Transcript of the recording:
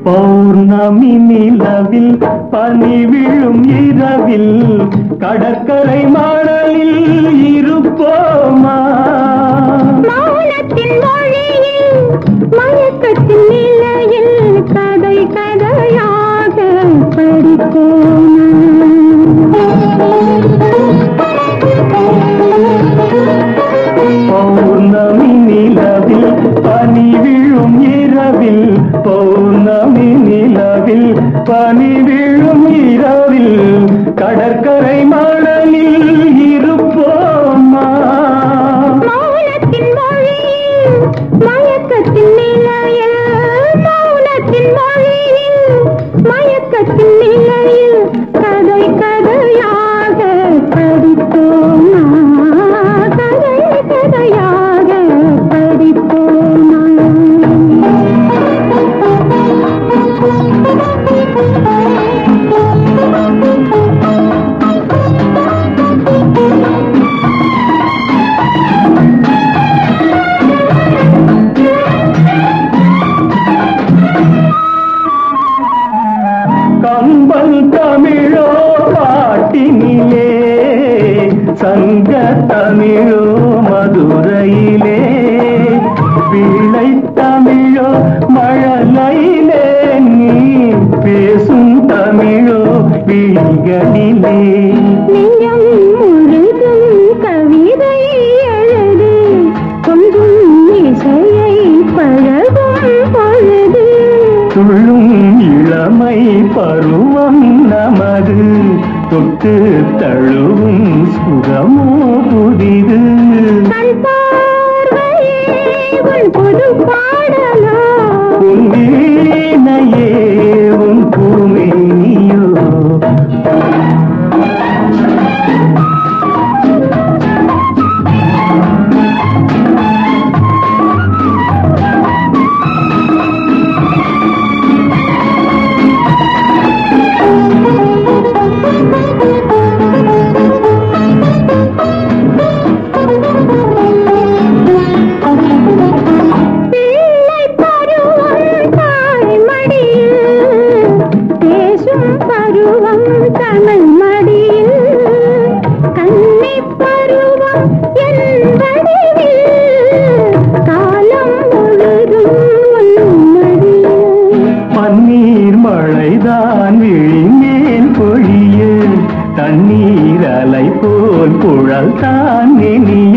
பௌர்ணமி நிலவில் பனி விழும் இரவில் கடற்கரை மணலில் இருப்போமா மௌனத்தின் மொழியில் மயக்கத்தின் நிலையில் கதை கதையாக படிப்போம் பௌர்ணமி நிலவில் பனி விழும் இரவில் பௌர்ணமி நிலவில் பனி விழும் இரவில் கடற்கரை மணலில் இருப்போமா மௌனத்தின் மொழியில் மயக்கத்தின் நிலையில் மௌனத்தின் மொழியில் மயக்கத்தின் நிலையில் கதை கதையாக படிப்போமா கதை கதையாக படிப்போமா கம்பல் தமிழோ பாட்டினிலே சங்க தமிழோ மதுரையிலே பிள்ளை தமிழோ மழலையிலே நீ பேசும் தமிழோ விழிகளிலே நெஞ்சம் முழுதும் கவிதை எழுது கொஞ்சம் இசையை பழகும் பொழுது துள்ளும் இளமை பருவம் நமது தொட்டு தழுவும் சுகமோ புதிது கண் பார்வையே உன் புது பாடலோ உன் வீணையே உன் பூமேனியோ பிள்ளை பருவம் தாய் மடியில் பேசும் பருவம் தமிழ் மடியில் கன்னி பருவம் என் வடிவில் காலம் முழுதும் உன் மடியில் பன்னீர் மழைதான் விழிமேல் பொழிய தண்ணீர் அலை போல் குழல் தான் நெனிய